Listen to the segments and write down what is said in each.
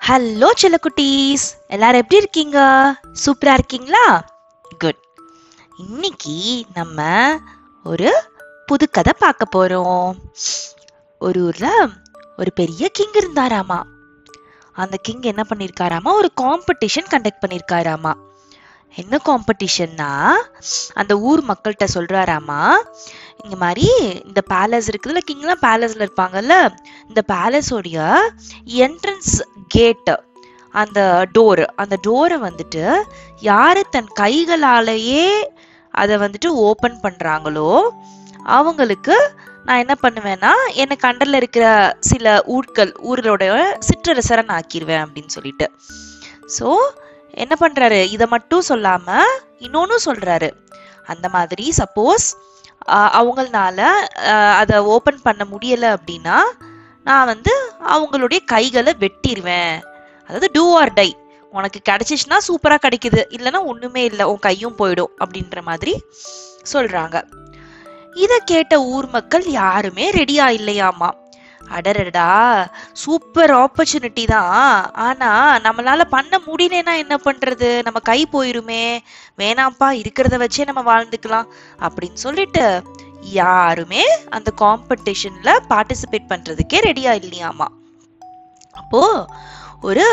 hello செல்லக்குட்டீஸ் எல்லாரும் எப்படி இருக்கீங்க சூப்பரா இருக்கீங்களா குட் இன்னைக்கு நம்ம ஒரு புது கதை பார்க்க போறோம் ஒரு ஊர்ல ஒரு பெரிய கிங் இருந்தாராமா அந்த கிங் என்ன பண்ணிருக்காராமா ஒரு காம்படிஷன் கண்டக்ட் பண்ணிருக்காராமா என்ன காம்படிஷன்னா அந்த ஊர் மக்கள்கிட்ட சொல்றாராமா இங்க மாதிரி இந்த பேலஸ் இருக்குதுல்ல கிங்லாம் பேலஸ்ல இருப்பாங்கல்ல இந்த பேலஸோடைய என்ட்ரன்ஸ் கேட் அந்த டோர் அந்த டோரை வந்துட்டு யாரு தன் கைகளாலேயே அதை வந்துட்டு ஓபன் பண்றாங்களோ அவங்களுக்கு நான் என்ன பண்ணுவேன்னா எனக்கு அண்டர்ல இருக்கிற சில ஊர்கள் ஊரோட சிற்றரசரை நான் ஆக்கிடுவேன் அப்படின்னு சொல்லிட்டு ஸோ என்ன பண்றாரு இதை மட்டும் சொல்லாம இன்னொன்னு சொல்றாரு அந்த மாதிரி சப்போஸ் அவங்களால அதை ஓபன் பண்ண முடியல அப்படின்னா நான் வந்து அவங்களுடைய கைகளை வெட்டிடுவேன் அதாவது டூ ஆர் டை உனக்கு கிடைச்சிச்சுன்னா சூப்பரா கிடைக்குது இல்லைன்னா ஒண்ணுமே இல்லை உன் கையும் போயிடும் அப்படின்ற மாதிரி சொல்றாங்க இத கேட்ட ஊர் மக்கள் யாருமே ரெடியா இல்லையாமா அடரடா சூப்பர் ஆப்பர்ச்சுனிட்டி தான் ஆனா நம்மளால பண்ண முடியலன்னா என்ன பண்றது நம்ம கை போயிருமே வேணாம்ப்பா இருக்கிறத வச்சே நம்ம வாழ்ந்துக்கலாம் அப்படின்னு சொல்லிட்டு யாருமே அந்த காம்படிஷன்ல பார்ட்டிசிபேட் பண்றதுக்கே ரெடியா இல்லையாமா அப்போ ஒரு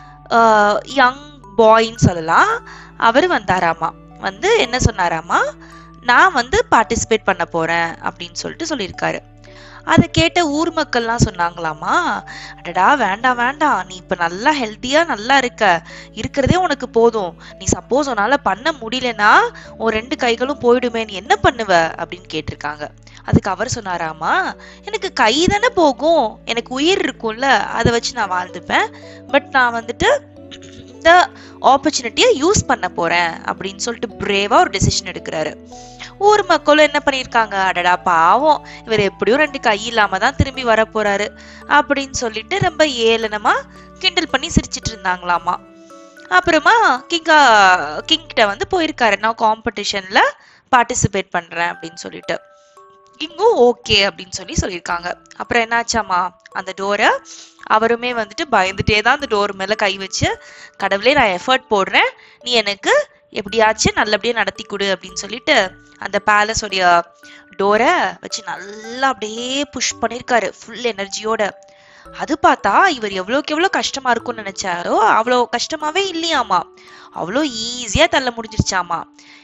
யங் பாய்ன்னு சொல்லலாம் அவர் வந்தாராமா வந்து என்ன சொன்னாராமா நான் வந்து பார்ட்டிசிபேட் பண்ண போறேன் அப்படின்னு சொல்லிட்டு சொல்லியிருக்காரு அதை கேட்ட ஊர் மக்கள்லாம் சொன்னாங்களாமா அடடா வேண்டாம் வேண்டாம் நீ இப்ப நல்லா ஹெல்த்தியா நல்லா இருக்க இருக்கிறதே உனக்கு போதும் நீ சப்போஸ் உன்னால பண்ண முடியலனா உன் ரெண்டு கைகளும் போயிடுமே நீ என்ன பண்ணுவ அப்படின்னு கேட்டிருக்காங்க அதுக்கு அவர் சொன்னாராமா எனக்கு கை தானே போகும் எனக்கு உயிர் இருக்கும்ல அதை வச்சு நான் வாழ்ந்துப்பேன் பட் நான் வந்துட்டு இந்த ஆப்பர்ச்சுனிட்டியை யூஸ் பண்ண போறேன் அப்படின்னு சொல்லிட்டு பிரேவா ஒரு டெசிஷன் எடுக்கிறாரு ஊர் மக்களும் என்ன பண்ணிருக்காங்க அடடா பாவம் இவர் எப்படியும் ரெண்டு கை இல்லாம தான் திரும்பி வர போறாரு அப்படின்னு சொல்லிட்டு ரொம்ப ஏளனமா கிண்டல் பண்ணி சிரிச்சிட்டு இருந்தாங்களாமா அப்புறமா கிங்கா கிங் கிட்ட வந்து போயிருக்காரு நான் காம்படிஷன்ல பார்ட்டிசிபேட் பண்றேன் அப்படின்னு சொல்லிட்டு கிங்கும் ஓகே அப்படின்னு சொல்லி சொல்லியிருக்காங்க அப்புறம் என்னாச்சாமா அந்த டோரை அவருமே வந்துட்டு பயந்துட்டே தான் அந்த டோர் மேல கை வச்சு கடவுளே நான் எஃபர்ட் போடுறேன் நீ எனக்கு எப்படியாச்சும் நல்லபடியா நடத்தி கொடு அப்படின்னு சொல்லிட்டு அந்த பேலஸோடைய டோரை வச்சு நல்லா அப்படியே புஷ் பண்ணிருக்காரு ஃபுல் எனர்ஜியோட அது பார்த்தா இவர் எவ்வளோக்கு எவ்வளோ கஷ்டமா இருக்கும்னு நினைச்சாரோ அவ்வளோ கஷ்டமாவே இல்லையாமா அவ்வளோ ஈஸியா தள்ள முடிஞ்சிருச்சாமா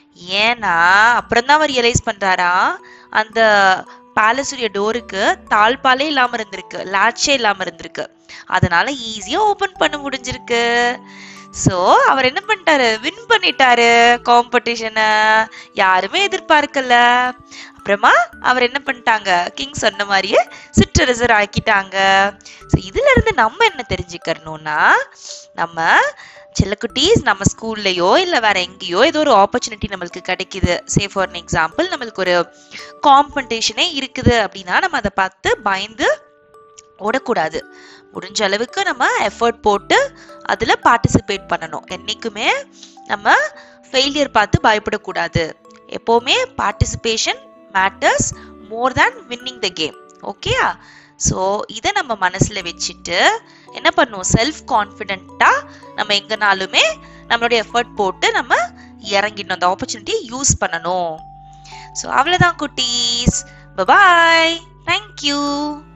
ஏன்னா அப்புறம் தான் அவர் ரியலைஸ் பண்றாரா அந்த பேலஸுடைய டோருக்கு தாழ்பாலே இல்லாம இருந்திருக்கு லாட்சே இல்லாம இருந்திருக்கு அதனால ஈஸியா ஓபன் பண்ண முடிஞ்சிருக்கு சோ அவர் என்ன பண்ணிட்டாரு வின் பண்ணிட்டாரு காம்படிஷனை யாருமே எதிர்பார்க்கல அப்புறமா அவர் என்ன பண்ணிட்டாங்க கிங் சொன்ன மாதிரியே சிற்றரசர் ஆக்கிட்டாங்க ஸோ இதுல இருந்து நம்ம என்ன தெரிஞ்சுக்கணும்னா நம்ம செல்லக்குட்டீஸ் நம்ம ஸ்கூல்லையோ இல்லை வேற எங்கேயோ ஏதோ ஒரு ஆப்பர்ச்சுனிட்டி நம்மளுக்கு கிடைக்குது சே ஃபார் எக்ஸாம்பிள் நம்மளுக்கு ஒரு காம்படிஷனே இருக்குது அப்படின்னா நம்ம அதை பார்த்து பயந்து ஓடக்கூடாது முடிஞ்ச அளவுக்கு நம்ம எஃபர்ட் போட்டு அதில் பார்ட்டிசிபேட் பண்ணணும் என்றைக்குமே நம்ம ஃபெயிலியர் பார்த்து பயப்படக்கூடாது எப்போவுமே participation matters more than winning the game ஓகேயா ஸோ இதை நம்ம மனசில் வச்சுட்டு என்ன பண்ணுவோம் செல்ஃப் கான்ஃபிடென்ட்டாக நம்ம எங்கனாலுமே நம்மளுடைய எஃபர்ட் போட்டு நம்ம இறங்கிடணும் அந்த ஆப்பர்ச்சுனிட்டியை யூஸ் பண்ணணும் ஸோ அவ்வளோதான் குட்டீஸ் பபாய் தேங்க்யூ